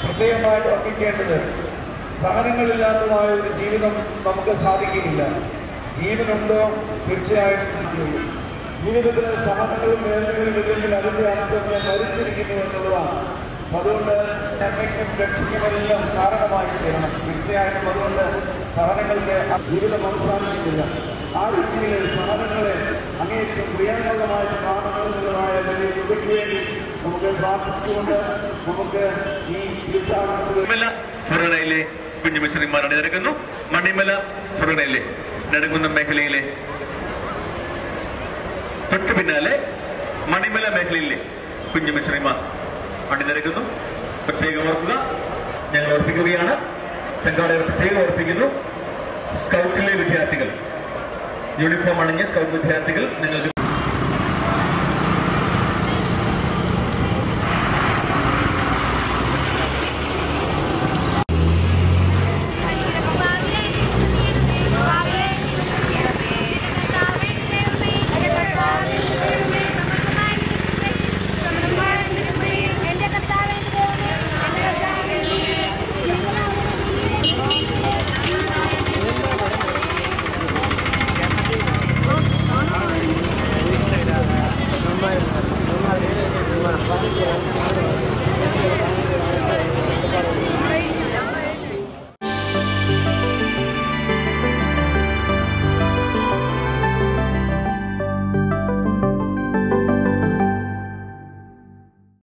പ്രത്യേകമായിട്ട് ഓർമ്മിക്കേണ്ടത് സഹനങ്ങളില്ലാത്തതായ ഒരു ജീവിതം നമുക്ക് സാധിക്കില്ല ജീവനുണ്ടോ തീർച്ചയായിട്ടും സാധിക്കുള്ളൂ ജീവിതത്തിൽ സഹനങ്ങളും വേദനകളും ഇല്ലെങ്കിൽ അതിന്റെ അർത്ഥം ഞാൻ മരിച്ചിരിക്കുന്നു എന്നുള്ളതാണ് അതുകൊണ്ട് നന്മയ്ക്കും രക്ഷയ്ക്കുമെല്ലാം കാരണമായി തീരണം തീർച്ചയായിട്ടും അതുകൊണ്ട് സഹനങ്ങളുടെ ആ ജീവിതം അവസാനിക്കുന്നില്ല ആ രീതിയിൽ സഹനങ്ങളെ അങ്ങേറ്റം ക്രിയാത്മകമായിട്ട് കാണുന്നതിനുള്ളതായ വലിയ കൃപയ്ക്ക് വേണ്ടി നമുക്ക് പ്രാർത്ഥിച്ചുകൊണ്ട് നമുക്ക് ഈ തീർത്ഥാടനത്തിൽ മണിമല ഫുറണയിലെ കുഞ്ഞു മിശ്രീമാർ അണിനിരക്കുന്നു മണിമല ഫുറണയിലെ നെടുങ്കുന്നം മേഖലയിലെ തൊട്ടു പിന്നാലെ മണിമല മേഖലയിലെ കുഞ്ഞു മിശ്രീമാർ അണിനിരക്കുന്നു പ്രത്യേകം ഓർക്കുക ഞങ്ങൾ ഓർപ്പിക്കുകയാണ് സംഘാടകർ പ്രത്യേകം ഓർപ്പിക്കുന്നു സ്കൗട്ടിലെ വിദ്യാർത്ഥികൾ യൂണിഫോം അണിഞ്ഞ സ്കൗട്ട് വിദ്യാർത്ഥികൾ നിങ്ങൾക്ക്